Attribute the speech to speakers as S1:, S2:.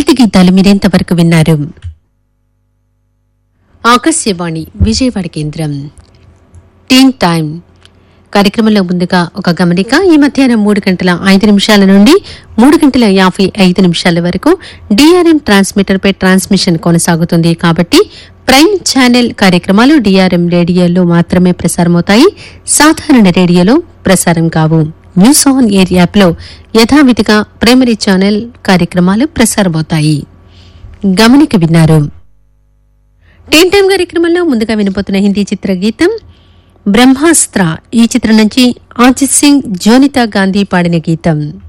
S1: లలిత గీతాలు మీరెంతవరకు విన్నారు ఆకాశవాణి విజయవాడ కేంద్రం టీన్ టైం కార్యక్రమంలో ముందుగా ఒక గమనిక ఈ మధ్యాహ్నం మూడు గంటల ఐదు నిమిషాల నుండి మూడు గంటల యాభై ఐదు నిమిషాల వరకు డిఆర్ఎం ట్రాన్స్మిటర్ పై ట్రాన్స్మిషన్ కొనసాగుతుంది కాబట్టి ప్రైమ్ ఛానల్ కార్యక్రమాలు డిఆర్ఎం రేడియోలో మాత్రమే ప్రసారమవుతాయి సాధారణ రేడియోలో ప్రసారం కావు న్యూస్ ఆన్ ఎయిర్ యాప్లో యథావిధిగా ప్రైమరీ ఛానల్ కార్యక్రమాలు ప్రసారమవుతాయి గమనిక విన్నారు టెన్ టైం కార్యక్రమంలో ముందుగా వినబోతున్న హిందీ చిత్ర గీతం బ్రహ్మాస్త్ర ఈ చిత్రం నుంచి అజిత్ సింగ్ జోనితా గాంధీ పాడిన గీతం